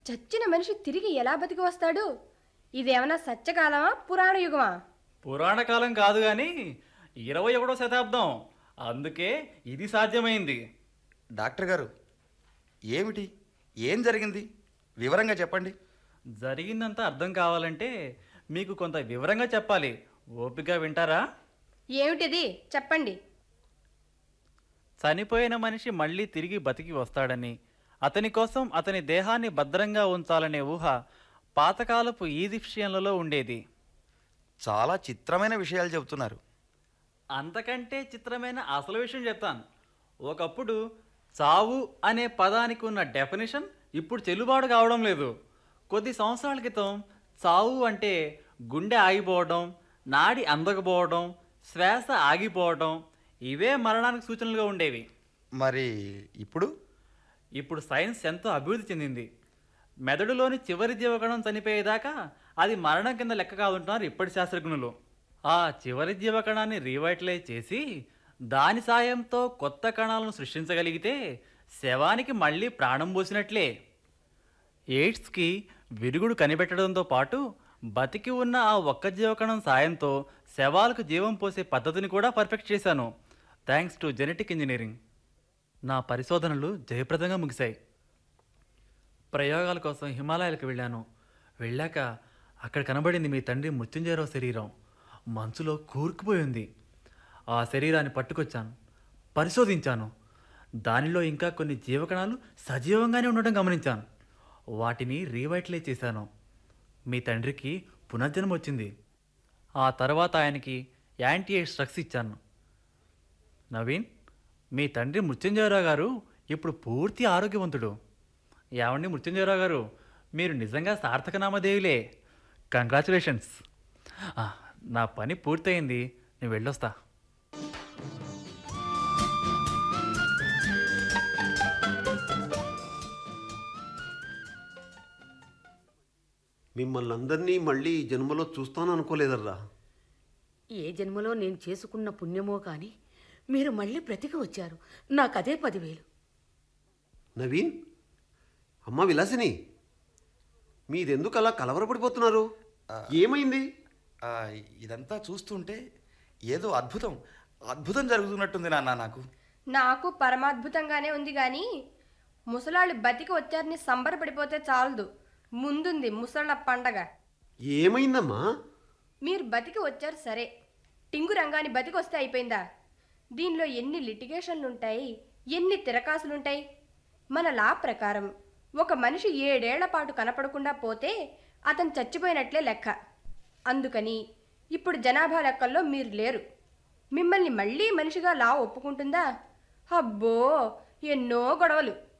చచ్చిన మనిషి తిరిగి ఎలా బతికి వస్తాడు ఇదేమన్నా సత్యకాలమా పురాణ యుగమా పురాణ కాలం కాదు కానీ ఇరవై ఒకటో శతాబ్దం అందుకే ఇది సాధ్యమైంది డాక్టర్ గారు ఏమిటి ఏం జరిగింది వివరంగా చెప్పండి జరిగిందంతా అర్థం కావాలంటే మీకు కొంత వివరంగా చెప్పాలి ఓపిక వింటారా ఏమిటిది చెప్పండి చనిపోయిన మనిషి మళ్ళీ తిరిగి బతికి వస్తాడని అతని కోసం అతని దేహాన్ని భద్రంగా ఉంచాలనే ఊహ పాతకాలపు ఈజిప్షియన్లలో ఉండేది చాలా చిత్రమైన విషయాలు చెబుతున్నారు అంతకంటే చిత్రమైన అసలు విషయం చెప్తాను ఒకప్పుడు చావు అనే పదానికి ఉన్న డెఫినేషన్ ఇప్పుడు చెల్లుబాటు కావడం లేదు కొద్ది సంవత్సరాల క్రితం చావు అంటే గుండె ఆగిపోవడం నాడి అందకపోవడం శ్వాస ఆగిపోవడం ఇవే మరణానికి సూచనలుగా ఉండేవి మరి ఇప్పుడు ఇప్పుడు సైన్స్ ఎంతో అభివృద్ధి చెందింది మెదడులోని చివరి జీవకణం చనిపోయేదాకా అది మరణం కింద లెక్క కాదుంటున్నారు ఇప్పటి శాస్త్రజ్ఞులు ఆ చివరి జీవకణాన్ని రీవైటలైజ్ చేసి దాని సాయంతో కొత్త కణాలను సృష్టించగలిగితే శవానికి మళ్ళీ ప్రాణం పోసినట్లే ఎయిడ్స్కి విరుగుడు కనిపెట్టడంతో పాటు బతికి ఉన్న ఆ ఒక్క జీవకణం సాయంతో శవాలకు జీవం పోసే పద్ధతిని కూడా పర్ఫెక్ట్ చేశాను థ్యాంక్స్ టు జెనెటిక్ ఇంజనీరింగ్ నా పరిశోధనలు జయప్రదంగా ముగిశాయి ప్రయోగాల కోసం హిమాలయాలకు వెళ్ళాను వెళ్ళాక అక్కడ కనబడింది మీ తండ్రి మృత్యుంజయరావు శరీరం మంచులో కూరుకుపోయింది ఆ శరీరాన్ని పట్టుకొచ్చాను పరిశోధించాను దానిలో ఇంకా కొన్ని జీవకణాలు సజీవంగానే ఉండడం గమనించాను వాటిని రీవైటలైజ్ చేశాను మీ తండ్రికి పునర్జన్మ వచ్చింది ఆ తర్వాత ఆయనకి యాంటీ ఎయిడ్స్ డ్రగ్స్ ఇచ్చాను నవీన్ మీ తండ్రి మృత్యుంజయరావు గారు ఇప్పుడు పూర్తి ఆరోగ్యవంతుడు ఏమండి మృత్యుంజయరావు గారు మీరు నిజంగా సార్థక నామదేవులే కంగ్రాచులేషన్స్ నా పని పూర్తయింది నేను వెళ్ళొస్తా మిమ్మల్ని అందరినీ మళ్ళీ ఈ జన్మలో చూస్తాను అనుకోలేదర్రా ఏ జన్మలో నేను చేసుకున్న పుణ్యమో కానీ మీరు మళ్ళీ బ్రతికి వచ్చారు నాకదే పదివేలు నవీన్ అమ్మ విలాసిని మీరెందుకు అలా కలవరపడిపోతున్నారు ఏమైంది ఆ, ఇదంతా చూస్తుంటే ఏదో అద్భుతం అద్భుతం జరుగుతున్నట్టుంది నాన్న నాకు నాకు పరమాద్భుతంగానే ఉంది కానీ ముసలాళ్ళు బతికి వచ్చారని సంబరపడిపోతే చాలదు ముందుంది ముసళ్ళ పండగ ఏమైందమ్మా మీరు బతికి వచ్చారు సరే టింగు రంగాన్ని బతికి వస్తే అయిపోయిందా దీనిలో ఎన్ని లిటిగేషన్లు ఉంటాయి ఎన్ని తిరకాసులుంటాయి మన లా ప్రకారం ఒక మనిషి ఏడేళ్ల పాటు కనపడకుండా పోతే అతను చచ్చిపోయినట్లే లెక్క అందుకని ఇప్పుడు జనాభా లెక్కల్లో మీరు లేరు మిమ్మల్ని మళ్ళీ మనిషిగా లా ఒప్పుకుంటుందా అబ్బో ఎన్నో గొడవలు